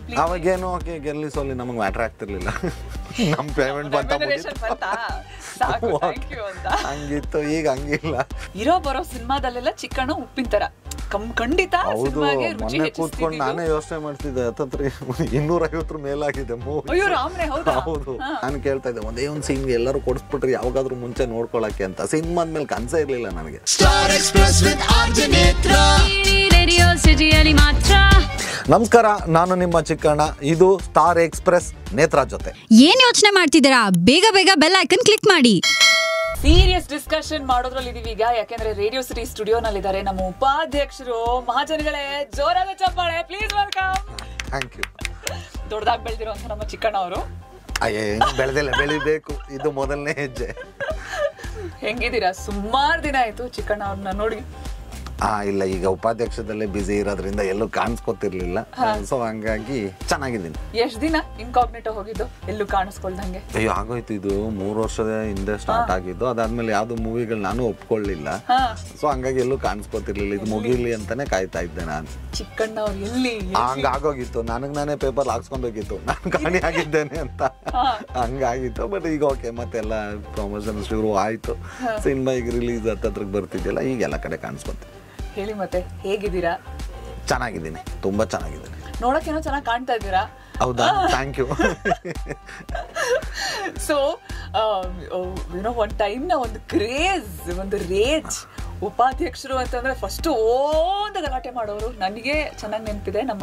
Complete ಅವಾಗೇನು okay ಗೆಲ್ಲಿ Solih ನಮಗೆ matter ಆಗ್ತಿರ್ಲಿಲ್ಲ ನಮ್ಮ ಪೇಮೆಂಟ್ ಬಂತ ರೆಮ್ಯುನರೇಷನ್ ಬಂತಾ ಸಾಕು ಥ್ಯಾಂಕ್ ಯು ಅಂತ ಹಂಗಿತ್ತು ಈಗ ಹಂಗಿಲ್ಲ ಇರೋ ಬರೋ ಸಿನಿಮಾದಲ್ಲೆಲ್ಲ ಚಿಕ್ಕಣ್ಣ ಉಪ್ಪಿನ ತರ ಕಮ್ ಖಂಡಿತ ಹೌದು ಸಿನಿಮಾಗೆ ರುಚಿ ಮೊನ್ನೆ ಕೂತ್ಕೊಂಡು ಹೆಚ್ಚಿಸ್ತಿದ್ದು ನಾನೇ ಯೋಚನೆ ಮಾಡ್ತಿದ್ದೆ ಹತ್ತತ್ರ ಇನ್ನೂರ ಐವತ್ತರ ಮೇಲಾಗಿದೆ ಮೂವಿ ಅಯ್ಯೋ ರಾಮ್ರೆ ಹೌದಾ ಹೌದು ನಾನು ಕೇಳ್ತಾ ಇದ್ದೆ ಒಂದೇ ಒಂದು ಸೀನ್ಗೆ ಎಲ್ಲರೂ ಕೊಡಿಸ್ಬಿಟ್ರಿ ಯಾವಾಗಾದ್ರೂ ಮುಂಚೆ ನೋಡ್ಕೊಳಕ್ಕೆ ಅಂತ ಸಿನಿಮಾ ಮೇಲೆ ಕನ್ಸೇ ಇರ್ಲಿಲ್ಲ ನನಗೆ Star Express with Arjanetra. Radio ಸಿಟಿಯಲ್ಲಿ ಮಾತ್ರ ನಮಸ್ಕಾರ ನಾನು ನಿಮ್ಮ ಚಿಕ್ಕಣ್ಣ ಇದು ಸ್ಟಾರ್ ಎಕ್ಸ್ಪ್ರೆಸ್ ನೇತ್ರ ಜೊತೆ ಏನ್ ಯೋಚನೆ ಮಾಡ್ತಿದ್ದೀರಾ ಬೇಗ ಬೇಗ ಬೆಲ್ ಐಕನ್ ಕ್ಲಿಕ್ ಮಾಡಿ ಸೀರಿಯಸ್ ಡಿಸ್ಕಷನ್ ಮಾಡೋದ್ರಲ್ಲಿ ಇದೀವಿ ಈಗ ಯಾಕೆಂದ್ರೆ ರೇಡಿಯೋ ಸಿಟಿ ಸ್ಟುಡಿಯೋನಲ್ಲಿದ್ದಾರೆ ನಮ್ಮ ಉಪಾಧ್ಯಕ್ಷರು ಮಹಾಜನಗಳೇ ಜೋರಾದ ಚಪ್ಪಾಳೆ ಪ್ಲೀಸ್ ವೆಲ್ಕಮ್ ಥ್ಯಾಂಕ್ ಯು ದೊಡ್ಡದಾಗಿ ಬೆಳೆದಿರುವಂತ ನಮ್ಮ ಚಿಕ್ಕಣ್ಣ ಅವರು ಅಯ್ಯೇ ಬೆಳೆದಿಲ್ಲ ಬೆಳಿಬೇಕು ಇದು ಮೊದಲನೇ ಹೆಜ್ಜೆ ಹೆಂಗಿದ್ದೀರಾ ಸುಮಾರು ದಿನ ಆಯ್ತು ಚಿಕ್ಕಣ್ಣ ಅವ್ರನ್ನ ನೋಡಿ ಆ ಇಲ್ಲ ಈಗ ಉಪಾಧ್ಯಕ್ಷದಲ್ಲೇ ಬ್ಯುಸಿ ಇರೋದ್ರಿಂದ ಎಲ್ಲೂ ಕಾಣಿಸ್ಕೊತಿರ್ಲಿಲ್ಲ ಸೊ ಹಂಗಾಗಿ ಚೆನ್ನಾಗಿದ್ದೀನಿ ಎಷ್ಟ್ ದಿನ ಇನ್ಕಾಗ್ನೇಟೋ ಹೋಗಿದ್ದು ಎಲ್ಲೂ ಕಾಣಿಸ್ಕೊಳ್ದಂಗೆ ಅಯ್ಯೋ ಆಗೋಯ್ತು ಇದು ಮೂರು ವರ್ಷದ ಹಿಂದೆ ಸ್ಟಾರ್ಟ್ ಆಗಿದ್ದು ಅದಾದ್ಮೇಲೆ ಯಾವ್ದು ಮೂವಿಗಳು ನಾನು ಒಪ್ಕೊಳ್ಳಿಲ್ಲ ಹಾ ಸೊ ಹಂಗಾಗಿ ಎಲ್ಲೂ ಕಾಣಿಸ್ಕೊತಿರ್ಲಿಲ್ಲ ಇದು ಮುಗಿಲಿ ಅಂತಾನೆ ಕಾಯ್ತಾ ಇದ್ದೆ ನಾನು ಚಿಕ್ಕಣ್ಣ ಅವ್ರು ಎಲ್ಲಿ ಹಂಗ ಆಗೋಗಿತ್ತು ನನಗ್ ನಾನೇ ಪೇಪರ್ ಹಾಕ್ಸ್ಕೊಬೇಕಿತ್ತು ನಾನು ಕಾಣಿ ಆಗಿದ್ದೇನೆ ಅಂತ ಹಂಗಾಗಿತ್ತು ಬಟ್ ಈಗ ಓಕೆ ಮತ್ತೆಲ್ಲ ಪ್ರಮೋಷನ್ ಶುರು ಆಯ್ತು ಸಿನಿಮಾ ಈಗ ರಿಲೀಸ್ ಹತ್ತತ್ರಕ್ಕೆ ಬರ್ತಿದ್ಯಲ್ಲ ಈಗ ಎಲ್ಲ ಕಡೆ ಕಾಣಿಸ್ಕೊತೀನಿ ಹೇಳಿ ಮತ್ತೆ ಹೇಗಿದ್ದೀರಾ ಚೆನ್ನಾಗಿದ್ದೀನಿ ತುಂಬಾ ಚೆನ್ನಾಗಿದ್ದೀನಿ ನೋಡಕ್ಕೇನೋ ಚೆನ್ನಾಗಿ ಕಾಣ್ತಾ ಇದ್ದೀರಾ ಹೌದಾ ಥ್ಯಾಂಕ್ ಯು ಸೊ ಯುನೋ ಒಂದು ಟೈಮ್ನ ಒಂದು ಕ್ರೇಜ್ ಒಂದು ರೇಜ್ ಉಪಾಧ್ಯಕ್ಷರು ಅಂತಂದ್ರೆ ಫಸ್ಟ್ ಒಂದು ಗಲಾಟೆ ಮಾಡೋರು ನನಗೆ ಚೆನ್ನಾಗಿ ನೆನಪಿದೆ ನಮ್ಮ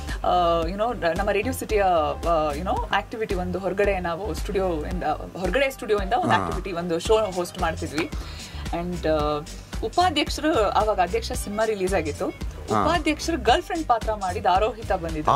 ಯುನೋ ನಮ್ಮ ರೇಡಿಯೋ ಸಿಟಿಯ ಯುನೋ ಆಕ್ಟಿವಿಟಿ ಒಂದು ಹೊರಗಡೆ ನಾವು ಸ್ಟುಡಿಯೋ ಇಂದ ಹೊರಗಡೆ ಸ್ಟುಡಿಯೋ ಇಂದ ಒಂದು ಆಕ್ಟಿವಿಟಿ ಒಂದು ಶೋ ಹೋಸ್ಟ್ ಮಾಡ್ತಿದ್ವಿ ಅಂಡ್ ಉಪಾಧ್ಯಕ್ಷರು ಅವಾಗ ಅಧ್ಯಕ್ಷ ಸಿನಿಮಾ ರಿಲೀಸ್ ಆಗಿತ್ತು ಉಪಾಧ್ಯಕ್ಷರು ಗರ್ಲ್ ಫ್ರೆಂಡ್ ಪಾತ್ರ ಮಾಡಿದ ಆರೋಹಿತ ಬಂದಿದ್ದು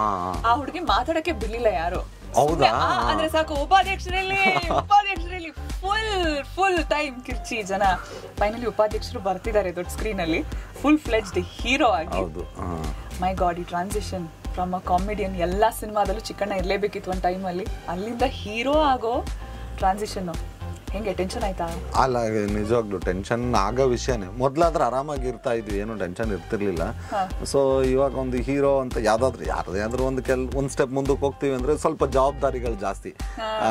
ಆ ಹುಡುಗಿ ಮಾತಾಡಕ್ಕೆ ಬಿಡ್ಲಿಲ್ಲ ಯಾರು ಹೌದಾ? ಸುಮ್ನೆ, ಆ, ಅಂದ್ರೆ ಸಾಕು ಉಪಾಧ್ಯಕ್ಷರಲ್ಲಿ ಉಪಾಧ್ಯಕ್ಷರಲ್ಲಿ ಫುಲ್ ಫುಲ್ ಟೈಮ್ ಕಿರ್ಚಿ ಜನ ಫೈನಲಿ ಉಪಾಧ್ಯಕ್ಷರು ಬರ್ತಿದ್ದಾರೆ ದೊಡ್ಡ ಸ್ಕ್ರೀನ್ ಅಲ್ಲಿ ಫುಲ್ ಫ್ಲೆಡ್ಜ್ಡ್ ಹೀರೋ ಆಗಿ ಹೌದು ಹಾ. ಮೈ ಗಾಡ್ ಈ ಟ್ರಾನ್ಸಿಷನ್ ಫ್ರಮ್ ಅ ಕಾಮಿಡಿಯನ್ ಎಲ್ಲಾ ಸಿನಿಮಾದಲ್ಲೂ ಚಿಕ್ಕಣ್ಣ ಇರ್ಲೇಬೇಕಿತ್ತು ಒಂದು ಟೈಮಲ್ಲಿ ಅಲ್ಲಿಂದ ಹೀರೋ ಆಗೋ ಟ್ರಾನ್ಸಿಷನ್ ಹೆಂಗೆ ಟೆನ್ಷನ್ ಆಯ್ತಾ ಅಲ್ಲ ನಿಜವಾಗ್ಲು ಟೆನ್ಷನ್ ಆಗೋ ವಿಷಯನೇ ಮೊದ್ಲಾದ್ರೆ ಆರಾಮಾಗಿ ಇರ್ತಾ ಇದ್ವಿ ಏನು ಟೆನ್ಷನ್ ಇರ್ತಿರ್ಲಿಲ್ಲ ಸೊ ಇವಾಗ ಒಂದು ಹೀರೋ ಅಂತ ಯಾವ್ದಾದ್ರು ಯಾರ್ದಾದ್ರೂ ಒಂದು ಕೆಲ್ ಒಂದು ಸ್ಟೆಪ್ ಮುಂದಕ್ಕೆ ಹೋಗ್ತೀವಿ ಅಂದ್ರೆ ಸ್ವಲ್ಪ ಜವಾಬ್ದಾರಿಗಳು ಜಾಸ್ತಿ ಆ,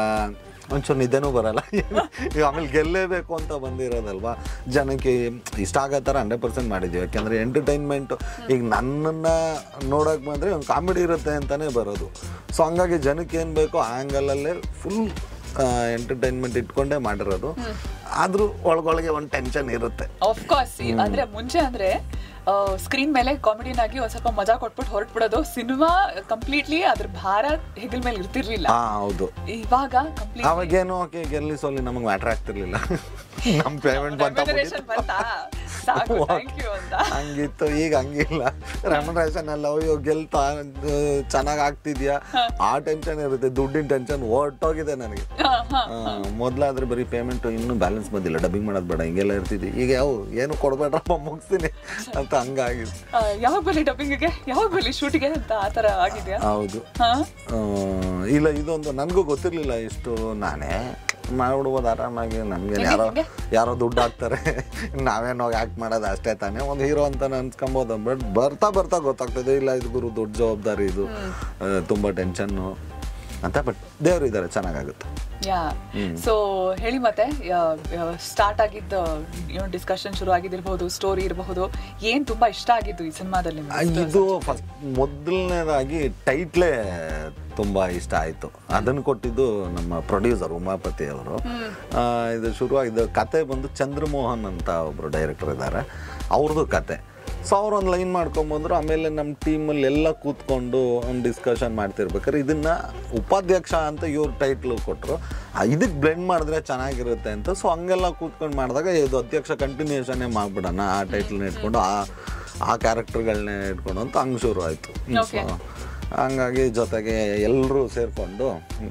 ಒಂಚೂರು ನಿದ್ದೆನೂ ಬರಲ್ಲ ಈಗ ಆಮೇಲೆ ಗೆಲ್ಲೇಬೇಕು ಅಂತ ಬಂದಿರೋದಲ್ವಾ ಜನಕ್ಕೆ ಇಷ್ಟ ಆಗೋ ಥರ ಹಂಡ್ರೆಡ್ ಪರ್ಸೆಂಟ್ ಮಾಡಿದ್ವಿ ಯಾಕೆಂದ್ರೆ ಎಂಟರ್ಟೈನ್ಮೆಂಟ್ ಈಗ ನನ್ನನ್ನ ನೋಡಕ್ ಬಂದ್ರೆ ಒಂದು ಕಾಮಿಡಿ ಇರುತ್ತೆ ಅಂತಾನೆ ಬರೋದು ಸೊ ಹಂಗಾಗಿ ಜನಕ್ಕೆ ಏನು ಬೇಕೋ ಆ ಆ್ಯಂಗಲಲ್ಲೇ ಫುಲ್ ಎಂಟರ್ಟೈನ್ಮೆಂಟ್ ಇಟ್ಕೊಂಡೇ ಮಾಡಿರೋದು ಆದ್ರೂ ಒಳಗೊಳಗೆ ಒಂದು ಟೆನ್ಷನ್ ಇರುತ್ತೆ ಆಫ್ ಕೋರ್ಸ್ ಅಂದ್ರೆ ಮುಂಚೆ ಅಂದ್ರೆ ಸ್ಕ್ರೀನ್ ಮೇಲೆ ಕಾಮಿಡಿನ್ ಆಗಿ ಒಂದ್ ಸ್ವಲ್ಪ ಮಜಾ ಕೊಟ್ಬಿಟ್ಟು ಹೊರಟ್ಬಿಡೋದು ಸಿನಿಮಾ ಕಂಪ್ಲೀಟ್ಲಿ ಅದ್ರ ಭಾರ ಹೆಗಲ್ ಮೇಲೆ ಇರ್ತಿರ್ಲಿಲ್ಲ ಹಾ ಹೌದು ಇವಾಗ ಕಂಪ್ಲೀಟ್ ಅವಾಗೇನು ಓಕೆ ಗೆಲ್ಲಿ ಸೋಲಿ ನಮಗೆ ಮ್ಯಾಟ್ರ್ ಆಗ್ತಿರ್ಲಿಲ್ಲ ನಮ್ಮ ಪೇಮೆಂಟ್ ಬಂತ ರೆಮ್ಯುನರೇಷನ್ ಬಂತಾ ಸಾಕು ಥ್ಯಾಂಕ್ ಯು ಅಂತ ಹಂಗಿತ್ತು ಈಗ ಹಂಗಿಲ್ಲ ರೆಮ್ಯುನರೇಷನ್ ಎಲ್ಲ ಅಯ್ಯೋ ಗೆಲ್ತಾ ಚೆನ್ನಾಗಿ ಆಗ್ತಿದ್ಯಾ ಆ ಟೆನ್ಷನ್ ಇರುತ್ತೆ ದುಡ್ಡಿನ ಟೆನ್ಷನ್ ಹೊರ್ಟೋಗಿದೆ ನನಗೆ ಹಾ, ಹಾ. ಆ, ಮೊದ್ಲಾದ್ರೆ ಬರೀ ಪೇಮೆಂಟ್ ಇನ್ನೂ ಬ್ಯಾಲೆನ್ಸ್ ಬಂದಿಲ್ಲ ಡಬ್ಬಿಂಗ್ ಮಾಡೋದು ಬೇಡ ಹಿಂಗೆಲ್ಲ ಇರ್ತಿದ್ವಿ ಈಗ ಯಾವ ಏನು ಕೊಡ್ಬೇಡ್ರಪ್ಪ ಮುಗಿಸ್ತೀನಿ ಅಂತ ಹಂಗಾಗಿದೆ ಆ, ಯಾವಾಗ ಬರಲಿ ಡಬ್ಬಿಂಗ್ಗೆ ಯಾವಾಗ ಬರಲಿ ಶೂಟಿಗೆ ಅಂತ ಆ ಥರ ಆಗಿದೆಯಾ ಹೌದು ಹಾ ಆ, ಇಲ್ಲ ಇದೊಂದು ನನಗೂ ಗೊತ್ತಿರಲಿಲ್ಲ ಇಷ್ಟು ನಾನೇ ಮಾಡ್ಬಿಡ್ಬೋದು ಆರಾಮಾಗಿ ನಮ್ಗೆ ಯಾರೋ ಹೆಂಗೆ? ಯಾರೋ ದುಡ್ಡು ಹಾಕ್ತಾರೆ ನಾವೇನೋ ಆ್ಯಕ್ಟ್ ಮಾಡೋದು ಅಷ್ಟೇ ತಾನೇ ಒಂದು ಹೀರೋ ಅಂತ ಅನ್ಸ್ಕೊಬೋದು ಬಟ್ ಬರ್ತಾ ಬರ್ತಾ ಗೊತ್ತಾಗ್ತದೆ ಇಲ್ಲ ಇದು ಗುರು ದೊಡ್ಡ ಜವಾಬ್ದಾರಿ ಇದು ಆ, ತುಂಬ ಟೆನ್ಷನ್ನು ಅಂತ ಬಟ್ ದೇವ್ರು ಇದ್ದಾರೆ ಚೆನ್ನಾಗಾಗುತ್ತೆ ಯಾ ಸೊ ಹೇಳಿ ಮತ್ತೆ ಸ್ಟಾರ್ಟ್ ಆಗಿದ್ದ ಏನೋ ಡಿಸ್ಕಷನ್ ಶುರು ಆಗಿದ್ದಿರ್ಬೋದು ಸ್ಟೋರಿ ಇರಬಹುದು ಏನ್ ತುಂಬಾ ಇಷ್ಟ ಆಗಿದ್ದು ಈ ಸಿನಿಮಾದಲ್ಲಿ ಆ, ಇದು ಫಸ್ಟ್ ಮೊದಲನೇದಾಗಿ ಟೈಟ್ಲೇ ತುಂಬಾ ಇಷ್ಟ ಆಯಿತು ಅದನ್ನು ಕೊಟ್ಟಿದ್ದು ನಮ್ಮ ಪ್ರೊಡ್ಯೂಸರ್ ಉಮಾಪತಿ ಅವರು ಆ, ಇದು ಶುರುವಾಗಿದ್ದು ಕತೆ ಬಂದು ಚಂದ್ರಮೋಹನ್ ಅಂತ ಒಬ್ಬರು ಡೈರೆಕ್ಟರ್ ಇದ್ದಾರೆ ಅವ್ರದ್ದು ಕತೆ ಸೊ ಅವ್ರು ಒಂದು ಲೈನ್ ಮಾಡ್ಕೊಂಬಂದ್ರು ಆಮೇಲೆ ನಮ್ಮ ಟೀಮಲ್ಲಿ ಎಲ್ಲ ಕೂತ್ಕೊಂಡು ಒಂದು ಡಿಸ್ಕಷನ್ ಮಾಡ್ತಿರ್ಬೇಕಾದ್ರೆ ಇದನ್ನ ಉಪಾಧ್ಯಕ್ಷ ಅಂತ ಇವ್ರ ಟೈಟ್ಲು ಕೊಟ್ಟರು ಇದಕ್ಕೆ ಬ್ಲೆಂಡ್ ಮಾಡಿದ್ರೆ ಚೆನ್ನಾಗಿರುತ್ತೆ ಅಂತ ಸೊ ಹಂಗೆಲ್ಲ ಕೂತ್ಕೊಂಡು ಮಾಡಿದಾಗ ಇದು ಅಧ್ಯಕ್ಷ ಕಂಟಿನ್ಯೂಷನ್ನೇ ಮಾಡ್ಬಿಡೋಣ ಆ ಟೈಟ್ಲನ್ನ ಇಟ್ಕೊಂಡು ಆ ಆ ಕ್ಯಾರೆಕ್ಟರ್ಗಳನ್ನೇ ಇಟ್ಕೊಂಡು ಅಂತ ಹಂಗೆ ಶುರು ಆಯಿತು Okay. ಹಂಗಾಗಿ ಜೊತೆಗೆ ಎಲ್ಲರೂ ಸೇರಿಕೊಂಡು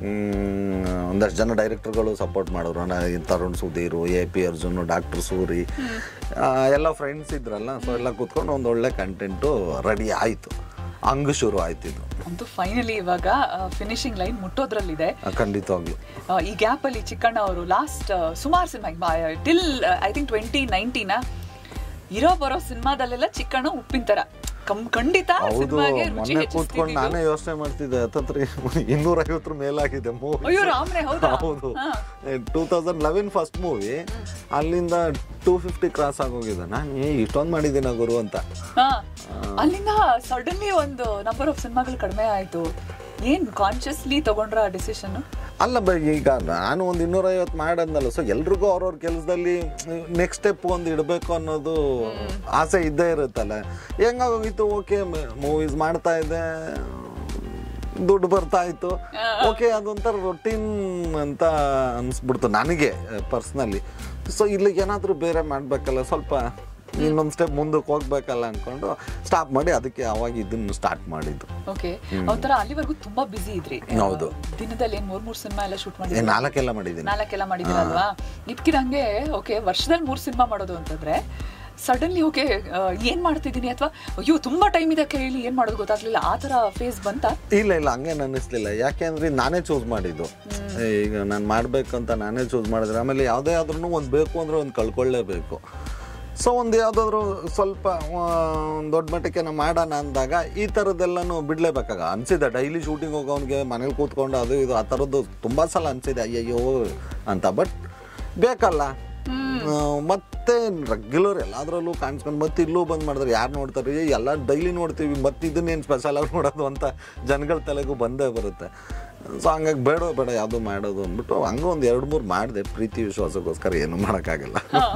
ಒಂದಷ್ಟು ಜನ ಡೈರೆಕ್ಟರ್ಗಳು ಸಪೋರ್ಟ್ ಮಾಡಿದ್ರು ನ- ಈ Tarun Sudhir A P Arjun doctor Suri ಆ, ಎಲ್ಲ ಫ್ರೆಂಡ್ಸ್ ಇದ್ರಲ್ಲ ಸೊ ಎಲ್ಲ ಕೂತ್ಕೊಂಡು ಒಂದು ಒಳ್ಳೆ ಕಂಟೆಂಟು ರೆಡಿ ಆಯಿತು ಹಂಗೆ ಶುರು ಆಯ್ತು ಇದು ಅಂತೂ ಫೈನಲಿ ಇವಾಗ ಫಿನಿಶಿಂಗ್ ಲೈನ್ ಮುಟ್ಟೋದ್ರಲ್ಲಿದೆ ಆ, ಖಂಡಿತವಾಗ್ಲೂ ಆ, ಈ ಗ್ಯಾಪ್ ಅಲ್ಲಿ ಚಿಕ್ಕಣ್ಣ ಅವರು ಲಾಸ್ಟ್ ಸುಮಾರು cinema till I think twenty nineteen ಇರೋ ಬರೋ ಸಿನಿಮಾದಲ್ಲೆಲ್ಲ ಚಿಕ್ಕಣ್ಣ ಉಪ್ಪಿನ ತರ ಕಂ- ಖಂಡಿತ ಹೌದು ಸಿನಿಮಾಗೆ ರುಚಿ ಮೊನ್ನೆ ಕೂತ್ಕೊಂಡು ಹೆಚ್ಚಿಸ್ತಿದ್ದು. ನಾನೇ ಯೋಚನೆ ಮಾಡ್ತಿದ್ದೆ ಹತ್ತತ್ರ ಇನ್ನೂರ ಐವತ್ತರ ಮೇಲಾಗಿದೆ ಮೂವಿ ಅಯ್ಯೋ ರಾಮ್ರೆ ಹೌದಾ ಹೌದು ಹಾ. Two thousand eleven first movie ಅಲ್ಲಿಂದ ಟೂ ಫಿಫ್ಟಿ ಕ್ರಾಸ್ ಆಗೋಗಿದೆ ನಾನು ಏ ಇಷ್ಟೊಂದು ಮಾಡಿದ್ದೀನ ಗುರು ಅಂತ ಹಾ. ಅಲ್ಲಿಂದ ಸಡನ್ಲಿ ಒಂದು ನಂಬರ್ ಆಫ್ ಸಿನಿಮಾಗಳು ಕಡಿಮೆ ಆಯ್ತು ಏನ್ ಕಾನ್ಶಿಯಸ್ಲಿ ತಗೊಂಡ್ರ ಡಿಸಿಷನ್ ಅಲ್ಲ ಬ ಈಗ ನಾನು ಒಂದು ಇನ್ನೂರೈವತ್ತು ಮಾಡಂದಲ್ಲ ಸೊ ಎಲ್ರಿಗೂ ಅವ್ರವ್ರ ಕೆಲಸದಲ್ಲಿ ನೆಕ್ಸ್ಟ್ ಸ್ಟೆಪ್ ಒಂದು ಇಡಬೇಕು ಅನ್ನೋದು ಆಸೆ ಇದ್ದೇ ಇರುತ್ತಲ್ಲ ಹೆಂಗಾಗೋಗಿತ್ತು ಓಕೆ ಮೂವೀಸ್ ಮಾಡ್ತಾ ಇದ್ದೆ ದುಡ್ಡು ಬರ್ತಾ ಇತ್ತು ಓಕೆ ಅದೊಂಥರ ರೊಟೀನ್ ಅಂತ ಅನಿಸ್ಬಿಡ್ತು ನನಗೆ ಪರ್ಸ್ನಲಿ ಸೊ ಇಲ್ಲಿಗೆ ಏನಾದರೂ ಬೇರೆ ಮಾಡಬೇಕಲ್ಲ ಸ್ವಲ್ಪ ಇನ್ನೊಂದು ಸ್ಟೆಪ್ ಮುಂದಕ್ಕೆ ಹೋಗ್ಬೇಕಲ್ಲ ಅನ್ಕೊಂಡು ಸ್ಟಾಪ್ ಮಾಡಿ ಅದಕ್ಕೆ ಅವಾಗ ಇದನ್ನು ಸ್ಟಾರ್ಟ್ ಮಾಡಿದ್ದು ಓಕೆ ಒಂಥರ ಅಲ್ಲಿವರೆಗೂ ತುಂಬಾ ಬಿಸಿ ಇದ್ರಿ ಹೌದು. ದಿನದಲ್ಲಿ ಏನ್ ಮೂರ್ ಮೂರ್ ಸಿನಿಮಾ ಎಲ್ಲ ಶೂಟ್ ಏ, ಮಾಡಿದ್ರಿ ನಾಲ್ಕೆಲ್ಲ ಮಾಡಿದ್ದೀನಿ ನಾಲ್ಕೆಲ್ಲ ಮಾಡಿದಿರಲ್ವಾ ಇದ್ಕಿದಂಗೆ ಓಕೆ ವರ್ಷದಲ್ಲಿ ಮೂರ್ ಸಿನಿಮಾ ಮಾಡೋದು ಅಂತಂದ್ರೆ ಸಡನ್ಲಿ ಓಕೆ ಏನ್ ಮಾಡ್ತಿದ್ದೀನಿ ಅಥವಾ ಅಯ್ಯೋ ತುಂಬಾ ಟೈಮ್ ಇದೆ ಕೈಲಿ ಏನ್ ಮಾಡೋದು ಗೊತ್ತಾಗ್ಲಿಲ್ಲ ಆ ತರ ಫೇಸ್ ಬಂತ ಇಲ್ಲ ಇಲ್ಲ ಹಂಗೇನು ಅನ್ನಿಸ್ಲಿಲ್ಲ ಯಾಕೆಂದ್ರೆ ನಾನೇ ಚೂಸ್ ಮಾಡಿದ್ದು ಈಗ ನಾನು ಮಾಡ್ಬೇಕಂತ ನಾನೇ ಚೂಸ್ ಮಾಡಿದ್ರೆ ಆಮೇಲೆ ಯಾವುದೇ ಆದ್ರೂ ಒಂದು ಬೇಕು ಅಂದ್ರೆ ಒಂದು ಕಳ್ಕೊಳ್ಳೇಬೇಕು ಸೊ ಒಂದು ಯಾವುದಾದ್ರೂ ಸ್ವಲ್ಪ ಆ, ಒಂದ್ ದೊಡ್ಡ ಮಟ್ಟಕ್ಕೆ ನಾವು ಮಾಡೋಣ ಅಂದಾಗ ಈ ಥರದ್ದೆಲ್ಲನೂ ಬಿಡಲೇಬೇಕಾಗ ಅನಿಸಿದೆ ಡೈಲಿ ಶೂಟಿಂಗ್ ಹೋಗೋನಿಗೆ ಮನೇಲಿ ಕೂತ್ಕೊಂಡು ಅದು ಇದು ಆ ಥರದ್ದು ತುಂಬ ಸಲ ಅನಿಸಿದೆ ಅಯ್ಯಯ್ಯೋ ಅಂತ ಬಟ್ ಬೇಕಲ್ಲ ಆ, ಮತ್ತೆ ರೆಗ್ಯುಲರ್ ಎಲ್ಲಾದ್ರಲ್ಲೂ ಕಾಣಿಸ್ಕೊಂಡು ಮತ್ತೆ ಇಲ್ಲೂ ಬಂದು ಮಾಡಿದ್ರೆ ಯಾರು ನೋಡ್ತಾರೆ ಏ ಎಲ್ಲ ಡೈಲಿ ನೋಡ್ತೀವಿ ಮತ್ತೆ ಇದನ್ನೇನು ಸ್ಪೆಷಲ್ ಆಗಿ ನೋಡೋದು ಅಂತ ಜನಗಳ ತಲೆಗೂ ಬಂದೇ ಬರುತ್ತೆ ಸೊ ಹಂಗಾಗಿ ಬೇಡ ಬೇಡ ಯಾವುದು ಮಾಡೋದು ಅಂದ್ಬಿಟ್ಟು ಹಂಗೆ ಒಂದು ಎರಡು ಮೂರು ಮಾಡಿದೆ ಪ್ರೀತಿ ವಿಶ್ವಾಸಕ್ಕೋಸ್ಕರ ಏನು ಮಾಡೋಕ್ಕಾಗಲ್ಲ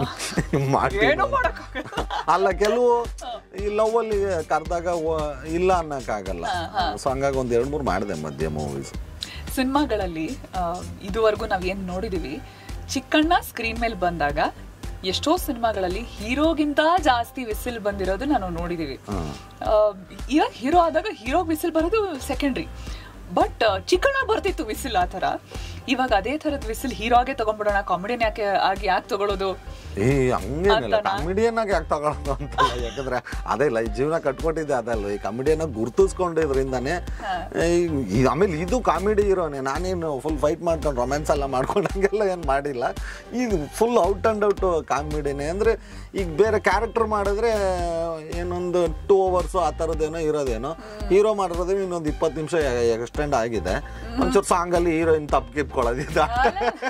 ಮಾಡ್ತೀನಿ ಏನೂ ಮಾಡಕ್ಕಾಗಲ್ಲ. ಅಲ್ಲ ಕೆಲವು ಈ ಲವ್ವಲ್ಲಿ ಕರೆದಾಗ ಇಲ್ಲ ಅನ್ನೋಕ್ಕಾಗಲ್ಲ ಸೊ ಹಂಗಾಗಿ ಒಂದು ಎರಡು ಮೂರು ಮಾಡಿದೆ ಮಧ್ಯ ಮೂವೀಸ್ ಸಿನಿಮಾಗಳಲ್ಲಿ ಆ, ಇದುವರೆಗೂ ನಾವ್ ಏನ್ ನೋಡಿದೀವಿ ಚಿಕ್ಕಣ್ಣ ಸ್ಕ್ರೀನ್ ಮೇಲೆ ಬಂದಾಗ ಎಷ್ಟೋ ಸಿನಿಮಾಗಳಲ್ಲಿ ಹೀರೋಗಿಂತ ಜಾಸ್ತಿ ವಿಸಿಲ್ ಬಂದಿರೋದು ನಾನು ನೋಡಿದೀವಿ ಆ, ಈಗ ಹೀರೋ ಆದಾಗ ಹೀರೋ ವಿಸಿಲ್ ಬರೋದು ಸೆಕೆಂಡ್ರಿ ಬಟ್ ಚಿಕ್ಕಣ್ಣ ಬರ್ತಿತ್ತು ವಿಸಿಲ್ ಆ ಥರ ಇವಾಗ ಅದೇ ಥರದ ವಿಸಿಲ್ ಹೀರೋ ಆಗೇ ತಗೊಂಡ್ಬಿಡೋಣ ಕಾಮಿಡಿಯನ್ ಯಾಕೆ ಆಗಿ ಯಾಕೆ ತಗೊಳ್ಳೋದು ಏ ಹಂಗೇನಿಲ್ಲ ಅಂತನಾ? ಕಾಮಿಡಿಯನ್ ಆಗಿ ಯಾಕೆ ತಗೊಳ್ಳೋದು ಅಂತಲ್ಲ ಯಾಕಂದ್ರೆ ಅದೇ ಇಲ್ಲ ಈ ಜೀವನ ಕಟ್ಕೊಟ್ಟಿದ್ದೆ ಅದಲ್ಲ ಈ ಕಾಮಿಡಿಯನ್ನ ಗುರ್ತಿಸ್ಕೊಂಡಿದ್ರಿಂದಾನೆ ಈ- ಈ- ಆಮೇಲೆ ಇದು ಕಾಮಿಡಿ ಇರೋನೆ ನಾನೇನು ಫುಲ್ ಫೈಟ್ ಮಾಡ್ಕೊಂಡು ರೊಮ್ಯಾನ್ಸ್ ಎಲ್ಲ ಮಾಡ್ಕೊಂಡಂಗೆಲ್ಲ ಏನು ಮಾಡಿಲ್ಲ ಇದು ಫುಲ್ ಔಟ್ ಆ್ಯಂಡ್ ಔಟ್ ಕಾಮಿಡಿನೇ ಅಂದರೆ ಈಗ ಬೇರೆ ಕ್ಯಾರೆಕ್ಟರ್ ಮಾಡಿದ್ರೆ ಏನೊಂದು ಟೂ ಅವರ್ಸು ಆ ಥರದ್ದೇನೋ ಇರೋದೇನೋ ಹೀರೋ ಮಾಡಿರೋದೇ ಇನ್ನೊಂದು ಇಪ್ಪತ್ತು ನಿಮಿಷ ಎಕ್ಸ್ಟೆಂಡ್ ಆಗಿದೆ ಒಂಚೂರು ಸಾಂಗಲ್ಲಿ ಹೀರೋಯಿನ್ ತಪ್ಪು ಕಿತ್ಕೊಳ್ಳೋದು ಇದು ಅಷ್ಟೇ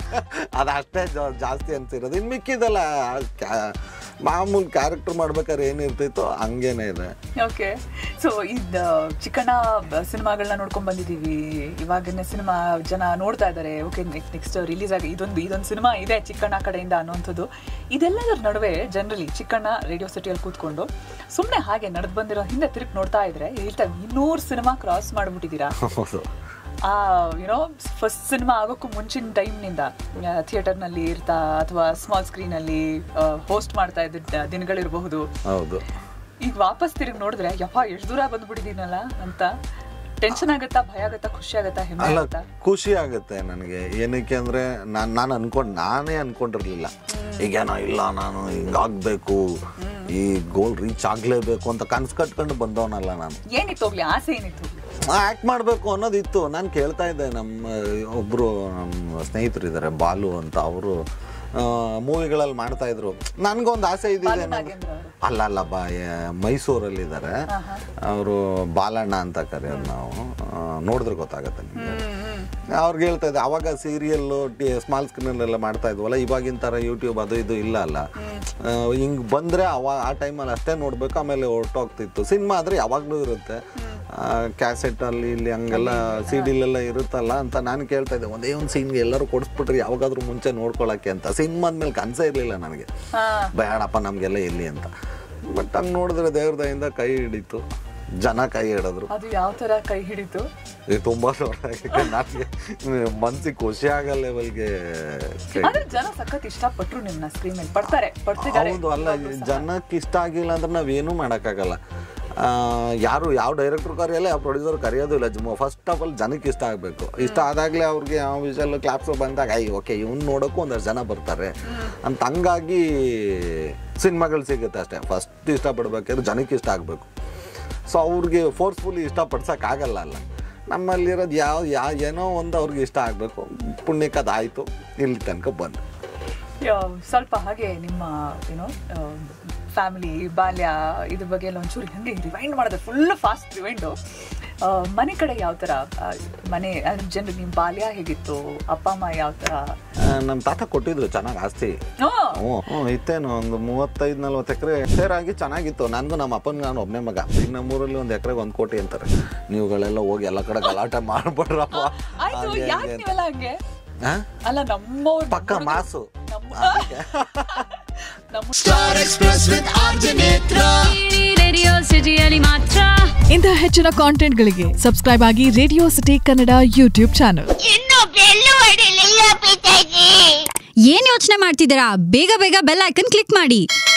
ಅದಷ್ಟೇ ಜಾ- ಜಾಸ್ತಿ ಅನ್ಸಿರೋದು ಇನ್ನು ಮಿಕ್ಕಿದೆಲ್ಲ ಕ್ಯಾ- ಮಾಮೂಲಿ ಕ್ಯಾರೆಕ್ಟರ್ ಮಾಡ್ಬೇಕಾದ್ರೆ ಏನಿರ್ತಿತ್ತೋ ಹಂಗೇನೆ ಇದೆ ಓಕೆ ಸೊ ಇದು ಚಿಕ್ಕಣ್ಣ ಸಿನಿಮಾಗಳನ್ನ ನೋಡ್ಕೊಂಡ್ ಬಂದಿದೀವಿ ಇವಾಗಿನ ಸಿನಿಮಾ ಜನ ನೋಡ್ತಾ ಇದ್ದಾರೆ ಓಕೆ ನೆಕ್ಸ್ಟ್ ರಿಲೀಸ್ ಆಗಿ ಇದೊಂದು ಇದೊಂದು ಸಿನಿಮಾ ಇದೆ ಚಿಕ್ಕಣ್ಣ ಕಡೆಯಿಂದ ಅನ್ನೋಂಥದ್ದು ಇದೆಲ್ಲದರ ನಡುವೆ ಜನರಲಿ ಚಿಕ್ಕಣ್ಣ ರೇಡಿಯೋ ಸಿಟಿಯಲ್ಲಿ ಕೂತ್ಕೊಂಡು ಸುಮ್ಮನೆ ಹಾಗೆ ನಡೆದು ಬಂದಿರೋ ಹಿಂದೆ ತಿರುಗಿ ನೋಡ್ತಾ ಇದ್ರೆ ಹೇಳ್ತಾ ಇನ್ನೂರು ಸಿನಿಮಾ ಕ್ರಾಸ್ ಮಾಡ್ಬಿಟ್ಟಿದ್ದೀರಾ ಹೌದು ಆ ಯುನೋ ಫಸ್ಟ್ ಸಿನಿಮಾ ಆಗೋಕ್ಕೂ ಮುಂಚಿನ ಟೈಮ್ನಿಂದ ಥಿಯೇಟರ್ನಲ್ಲಿ ಇರ್ತಾ ಅಥವಾ ಸ್ಮಾಲ್ ಸ್ಕ್ರೀನಲ್ಲಿ ಹೋಸ್ಟ್ ಮಾಡ್ತಾ ಇದ್ದ ದಿನಗಳಿರಬಹುದು ಹೌದು ಈಗ ವಾಪಸ್ ತಿರುಗಿ ನೋಡಿದ್ರೆ ಯಪ್ಪ ಎಷ್ಟು ದೂರ ಬಂದ್ಬಿಟ್ಟಿದ್ದೀನಲ್ಲ ಅಂತ ಟೆನ್ಷನ್ ಆಗತ್ತಾ ಭಯ ಆಗತ್ತಾ ಖುಷಿ ಆಗತ್ತಾ ಹೆಮ್ಮೆ ಅಲ್ಲ ಆಗತ್ತಾ ಖುಷಿ ಆಗುತ್ತೆ ನನಗೆ ಏನಕ್ಕೆ ಅಂದ್ರೆ ನಾನು ನಾನು ಅನ್ಕೊಂಡು ನಾನೇ ಅನ್ಕೊಂಡಿರ್ಲಿಲ್ಲ ಈಗೇನೋ ಇಲ್ಲ ನಾನು ಹಿಂಗಾಗ್ಬೇಕು ಈ ಗೋಲ್ ರೀಚ್ ಆಗ್ಲೇಬೇಕು ಅಂತ ಕನ್ಸು ಕಟ್ಕೊಂಡು ಬಂದವನಲ್ಲ ನಾನು ಏನಿತ್ತು ಹೋಗ್ಲಿ ಆಸೆ ಏನಿತ್ತು ಹೋಗ್ಲಿ ಆ್ಯಕ್ಟ್ ಮಾಡಬೇಕು ಅನ್ನೋದಿತ್ತು ನಾನು ಕೇಳ್ತಾ ಇದ್ದೆ ನಮ್ಮ ಒಬ್ಬರು ನಮ್ಮ ಸ್ನೇಹಿತರು ಇದ್ದಾರೆ ಬಾಲು ಅಂತ ಅವರು ಮೂವಿಗಳಲ್ಲಿ ಮಾಡ್ತಾ ಇದ್ರು ನನಗೊಂದು ಆಸೆ ಇದ್ದಿದೆ ಬಾಲು ನನಗೆ ನಾಗೇಂದ್ರ ಅವರು. ಅಲ್ಲ ಅಲ್ಲ ಬಾ ಮೈಸೂರಲ್ಲಿ ಇದ್ದಾರೆ ಅವರು ಬಾಲಣ್ಣ ಅಂತ ಕರೆಯೋದು ನಾವು ಆ, ನೋಡಿದ್ರೆ ಗೊತ್ತಾಗತ್ತೆ ನಿಮಗೆ ಅವ್ರಿಗೆ ಹೇಳ್ತಾ ಇದ್ದೆ ಅವಾಗ ಸೀರಿಯಲ್ಲು ಟಿ ಸ್ಮಾಲ್ ಸ್ಕ್ರೀನಲ್ಲೆಲ್ಲ ಮಾಡ್ತಾ ಇದ್ವಲ್ಲ ಇವಾಗಿನ ಥರ ಯೂಟ್ಯೂಬ್ ಅದು ಇದು ಇಲ್ಲ ಅಲ್ಲ ಹಿಂಗೆ ಬಂದರೆ ಅವ ಆ ಟೈಮಲ್ಲಿ ಅಷ್ಟೇ ನೋಡಬೇಕು ಆಮೇಲೆ ಹೊರ್ಟೋಗ್ತಿತ್ತು ಸಿನಿಮಾ ಆದರೆ ಯಾವಾಗಲೂ ಇರುತ್ತೆ ಕ್ಯಾಸೆಟಲ್ಲಿ ಇಲ್ಲಿ ಹಂಗೆಲ್ಲ ಸಿ ಡಿಲೆಲ್ಲ ಇರುತ್ತಲ್ಲ ಅಂತ ನಾನು ಕೇಳ್ತಾ ಇದ್ದೆ ಒಂದೇ ಒಂದು ಸೀನ್ಗೆ ಎಲ್ಲರೂ ಕೊಡಿಸ್ಬಿಟ್ರೆ ಯಾವಾಗಾದ್ರೂ ಮುಂಚೆ ನೋಡ್ಕೊಳಕ್ಕೆ ಅಂತ ಸಿನಿಮಾದ ಮೇಲೆ ಕನಸೇ ಇರಲಿಲ್ಲ ನನಗೆ ಹಾ ಬೇಡಪ್ಪ ನಮಗೆಲ್ಲ ಎಲ್ಲಿ ಅಂತ ಬಟ್ ಹಂಗೆ ನೋಡಿದ್ರೆ ದೇವ್ರ ದಯಿಂದ ಕೈ ಹಿಡಿತು ಜನ ಕೈ ಹಿಡಿದ್ರು ಅದು ಯಾವ ತರ ಕೈ ಹಿಡಿತು ಇದು ತುಂಬಾ ನನಗೆ ಮನ್ಸಿಗೆ ಖುಷಿ ಆಗೋ ಲೆವೆಲ್ಗೆ ಆದ್ರೆ ಜನ ಸಖತ್ ಇಷ್ಟಪಟ್ರು ನಿಮ್ನ ಸ್ಕ್ರೀನ್ ಮೇಲೆ ಪಡ್ತಾರೆ ಪಡ್ತಿದ್ದಾರೆ ಹೌದು ಅಲ್ಲ ಜನಕ್ಕೆ ಇಷ್ಟ ಆಗಿಲ್ಲ ಅಂದ್ರೆ ನಾವೇನು ಮಾಡೋಕ್ಕಾಗಲ್ಲ ಆ, ಯಾರು ಯಾವ ಡೈರೆಕ್ಟರ್ ಕರೆಯಲ್ಲ ಯಾವ ಪ್ರೊಡ್ಯೂಸರ್ ಕರೆಯೋದು ಇಲ್ಲ ಫಸ್ಟ್ ಆಫ್ ಆಲ್ ಜನಕ್ಕೆ ಇಷ್ಟ ಆಗಬೇಕು ಇಷ್ಟ ಆದಾಗಲೇ ಅವ್ರಿಗೆ ಯಾವ ವಿಷಯಲ್ಲೂ ಕ್ಲಾಪ್ಸ್ ಬಂದಾಗ ಐ ಓಕೆ ಇವ್ನು ನೋಡೋಕ್ಕೂ ಒಂದಷ್ಟು ಜನ ಬರ್ತಾರೆ ಅಂತ ಹಂಗಾಗಿ ಸಿನಿಮಾಗಳು ಸಿಗುತ್ತೆ ಅಷ್ಟೇ ಫಸ್ಟ್ ಇಷ್ಟಪಡ್ಬೇಕಾದ್ರೆ ಜನಕ್ಕೆ ಇಷ್ಟ ಆಗಬೇಕು ಸೊ ಅವ್ರಿಗೆ ಫೋರ್ಸ್ಫುಲಿ ಇಷ್ಟಪಡ್ಸೋಕ್ಕಾಗಲ್ಲ ಅಲ್ಲ ನಮ್ಮಲ್ಲಿರೋದು ಯಾವ ಯಾ ಏನೋ ಒಂದು ಅವ್ರಿಗೆ ಇಷ್ಟ ಆಗಬೇಕು ಪುಣ್ಯಕ್ಕೆ ಅದಾಯಿತು ಇಲ್ಲಿ ತನಕ ಬಂದು ಯಾ, ಸ್ವಲ್ಪ ಹಾಗೆ ನಿಮ್ಮ ಏನೋ ಫ್ಯಾಮಿಲಿ ಬಾಲ್ಯ ಇದ್ರ ಬಗ್ಗೆ ಎಲ್ಲ ಒಂಚೂರು ಹಂಗೆ ರಿವೈಂಡ್ ಮಾಡಿದೆ ಫುಲ್ ಫಾಸ್ಟ್ ರಿವೈಂಡು ಮನೆ ಕಡೆ ಯಾವ ಥರ ಆ, ಮನೆ ಜನರಿಗೆ ನಿಮ್ಮ ಬಾಲ್ಯ ಹೇಗಿತ್ತು ಅಪ್ಪ ಅಮ್ಮ ಯಾವ ಥರ ನಮ್ಮ ತಾತ ಕೊಟ್ಟಿದ್ರು ಚೆನ್ನಾಗಿ ಆಸ್ತಿ ಹ್ಞೂ ಹ್ಞೂ ಹ್ಞೂ ಇತ್ತೇನು ಒಂದು ಮೂವತ್ತೈದು ನಲ್ವತ್ತು ಎಕರೆ ಶೇರ್ ಆಗಿ ಚೆನ್ನಾಗಿತ್ತು ನನಗೂ ನಮ್ಮ ಅಪ್ಪನ ನಾನು ಒಬ್ಬನೇ ಮಗ ಈಗ ನಮ್ಮೂರಲ್ಲಿ ಒಂದು ಎಕರೆಗೆ ಒಂದು ಕೋಟಿ ಅಂತಾರೆ ನೀವುಗಳೆಲ್ಲ ಹೋಗಿ ಎಲ್ಲ ಕಡೆ ಗಲಾಟೆ ಮಾಡ್ಬಿಡ್ರಪ್ಪ ಆಯ್ತು ಹಂಗೆ ಯಾಕೆ ಹಿಂಗೆ ಅಂತ. ನೀವೆಲ್ಲ ಹಂಗೆ ಹಾ? ಅಲ್ಲ ನಮ್ಮವ್ರು ಪಕ್ಕ ಮಾಸು ನಮ್ಮ ನಮ್ಮ Star Express with RJ Netra. Radio ಸಿಟಿಯಲ್ಲಿ ಮಾತ್ರ ಇಂಥ ಹೆಚ್ಚಿನ ಕಾಂಟೆಂಟ್ಗಳಿಗೆ ಸಬ್ಸ್ಕ್ರೈಬ್ ಆಗಿ radio city Kannada YouTube channel ಇನ್ನು ಬೆಲ್ಲು ಹೊಡಿಲಿಲ್ಲ ಪಿತಾಜಿ ಏನ್ ಯೋಚನೆ ಮಾಡ್ತಿದ್ದೀರಾ ಬೇಗ ಬೇಗ ಬೆಲ್ ಐಕನ್ ಕ್ಲಿಕ್ ಮಾಡಿ